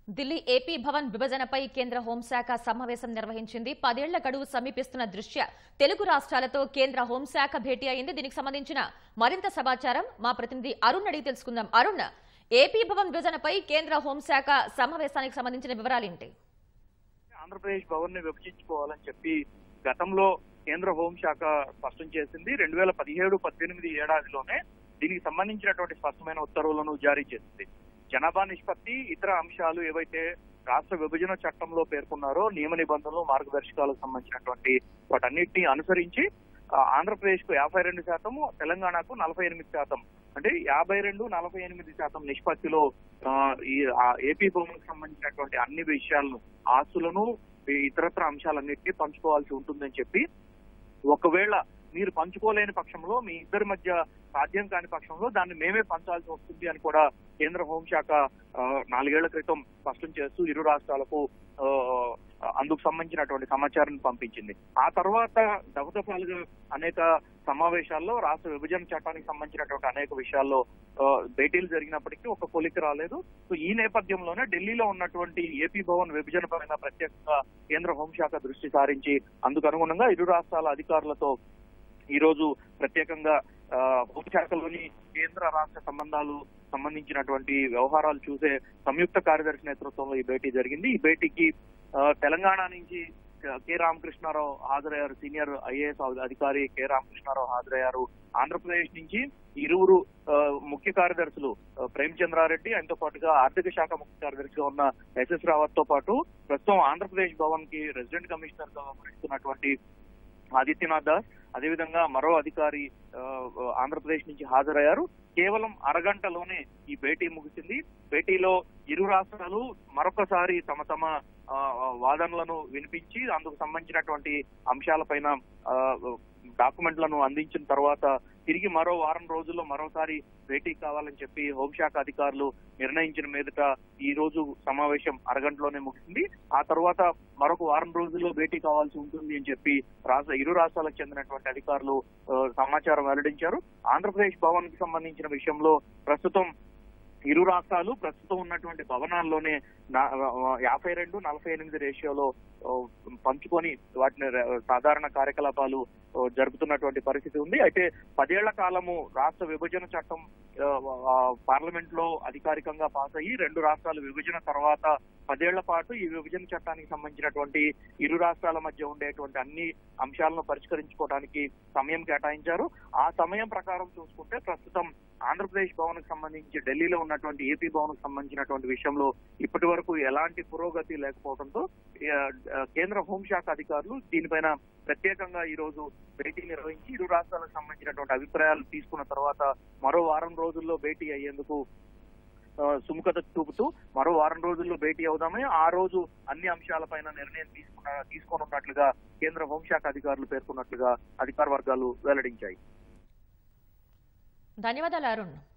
Delhi AP Bhavan విభజనపై కేంద్ర హోంశాఖ సమావేశం నిర్వహించింది పదేళ్ల గడువు సమీపిస్తున్న దృష్ట్యా తెలుగు రాష్ట్రాలతో కేంద్ర హోంశాఖ భేటీ అయింది దీనికి సంబంధించిన మరింత సమాచారం మా ప్రతినిధి అరుణ్ అడిగి తెలుసుకుందాం అరుణ్ ఏపీ భవన్ విభజనపై కేంద్ర హోంశాఖ సమావేశానికి సంబంధించిన వివరాలేంటి ఆంధ్రప్రదేశ్ భవన్ ని విభజించుకోవాలని చెప్పి గతంలో కేంద్ర హోంశాఖ స్పష్టం చేసింది రెండు వేల పదిహేడు పద్దెనిమిది ఏడాదిలోనే దీనికి సంబంధించినటువంటి స్పష్టమైన ఉత్తర్వులను జారీ చేసింది జనాభా నిష్పత్తి ఇతర అంశాలు ఏవైతే రాష్ట్ర విభజన చట్టంలో పేర్కొన్నారో నియమ నిబంధనలు మార్గదర్శకాలకు సంబంధించినటువంటి వాటన్నిటిని అనుసరించి ఆ, ఆంధ్రప్రదేశ్ కు యాభై రెండు శాతం తెలంగాణకు నలభై ఎనిమిది శాతం అంటే యాభై రెండు నలభై ఎనిమిది శాతం నిష్పత్తిలో ఆ, ఈ ఆ ఏపీ భూములకు సంబంధించినటువంటి అన్ని విషయాలను ఆస్తులను ఈ ఇతరత్ర అంశాలన్నింటినీ పంచుకోవాల్సి ఉంటుందని చెప్పి ఒకవేళ మీరు పంచుకోలేని పక్షంలో మీ ఇద్దరి మధ్య సాధ్యం కాని పక్షంలో దాన్ని మేమే పంచాల్సి వస్తుంది అని కూడా కేంద్ర హోంశాఖ ఆ, నాలుగేళ్ల క్రితం స్పష్టం చేస్తూ ఇరు రాష్ట్రాలకు ఆ, అందుకు సంబంధించినటువంటి సమాచారాన్ని పంపించింది ఆ తర్వాత దఫదఫాలుగా అనేక సమావేశాల్లో రాష్ట్ర విభజన చట్టానికి సంబంధించినటువంటి అనేక విషయాల్లో ఆ, భేటీలు జరిగినప్పటికీ ఒక కొలికి రాలేదు సో ఈ నేపథ్యంలోనే ఢిల్లీలో ఉన్నటువంటి ఏపీ భవన్ విభజన పైన ప్రత్యేకంగా కేంద్ర హోంశాఖ దృష్టి సారించి అందుకు అనుగుణంగా ఇరు రాష్ట్రాల అధికారులతో ఈ రోజు ప్రత్యేకంగా ఆ, హోంశాఖలోని కేంద్ర రాష్ట్ర సంబంధాలు సంబంధించినటువంటి వ్యవహారాలు చూసే సంయుక్త కార్యదర్శి నేతృత్వంలో ఈ భేటీ జరిగింది ఈ భేటీకి ఆ, తెలంగాణ నుంచి కె రామకృష్ణారావు హాజరయ్యారు సీనియర్ ఐఏఎస్ అధికారి కె రామకృష్ణారావు హాజరయ్యారు ఆంధ్రప్రదేశ్ నుంచి ఇరువురు ఆ, ముఖ్య కార్యదర్శులు ఆ, ప్రేమచంద్రారెడ్డి ఆయనతో పాటుగా ఆర్థిక శాఖ ముఖ్య కార్యదర్శిగా ఉన్న ఎస్ఎస్ రావత్ తో పాటు ప్రస్తుతం ఆంధ్రప్రదేశ్ భవన్ కి రెసిడెంట్ కమిషనర్ గా వ్యవహరిస్తున్నటువంటి ఆదిత్యనాథ్ దాస్ అదేవిధంగా మరో అధికారి ఆ, ఆంధ్రప్రదేశ్ నుంచి హాజరయ్యారు కేవలం అరగంటలోనే ఈ భేటీ ముగిసింది భేటీలో ఇరు రాష్ట్రాలు మరొకసారి తమ తమ ఆ, వాదనలను వినిపించి అందుకు సంబంధించినటువంటి అంశాలపైన ఆ, డాక్యుమెంట్లను అందించిన తర్వాత తిరిగి మరో వారం రోజుల్లో మరోసారి భేటీ కావాలని చెప్పి హోంశాఖ అధికారులు నిర్ణయించిన మీదట ఈ రోజు సమావేశం అరగంటలోనే ముగిసింది ఆ తర్వాత మరొక వారం రోజుల్లో భేటీ కావాల్సి ఉంటుంది అని చెప్పి రాష్ట్ర ఇరు రాష్ట్రాలకు చెందినటువంటి అధికారులు ఆ, సమాచారం వెల్లడించారు ఆంధ్రప్రదేశ్ భవన్ కి సంబంధించిన విషయంలో ప్రస్తుతం ఇరు రాష్ట్రాలు ప్రస్తుతం ఉన్నటువంటి భవనాల్లోనే నా- యాభై రెండు నలభై ఎనిమిది రేషియోలో ఆ, పంచుకొని వాటిని ర- సాధారణ కార్యకలాపాలు ఆ, జరుపుతున్నటువంటి పరిస్థితి ఉంది అయితే పదేళ్ల కాలము రాష్ట్ర విభజన చట్టం ఆ, ఆ, పార్లమెంట్ లో అధికారికంగా పాస్ అయ్యి రెండు రాష్ట్రాల విభజన తర్వాత పదేళ్ల పాటు ఈ విభజన చట్టానికి సంబంధించినటువంటి ఇరు రాష్ట్రాల మధ్య ఉండేటువంటి అన్ని అంశాలను పరిష్కరించుకోవడానికి సమయం కేటాయించారు ఆ సమయం ప్రకారం చూసుకుంటే ప్రస్తుతం ఆంధ్రప్రదేశ్ భవన్ కు సంబంధించి ఢిల్లీలో ఉన్నటువంటి ఏపీ భవన్ కు సంబంధించినటువంటి విషయంలో ఇప్పటి వరకు ఎలాంటి పురోగతి లేకపోవడంతో ఆ, ఆ, కేంద్ర హోంశాఖ అధికారులు దీనిపైన ప్రత్యేకంగా ఈ రోజు భేటీ నిర్వహించి ఇరు రాష్ట్రాలకు సంబంధించినటువంటి అభిప్రాయాలు తీసుకున్న తర్వాత మరో వారం రోజుల్లో భేటీ అయ్యేందుకు ఆ, సుముఖత చూపుతూ మరో వారం రోజుల్లో భేటీ అవుదామని ఆ రోజు అన్ని అంశాలపైన నిర్ణయం తీసుకున్న తీసుకోనున్నట్లుగా కేంద్ర హోంశాఖ అధికారులు పేర్కొన్నట్లుగా అధికార వర్గాలు వెల్లడించాయి ధన్యవాదాలు అరుణ్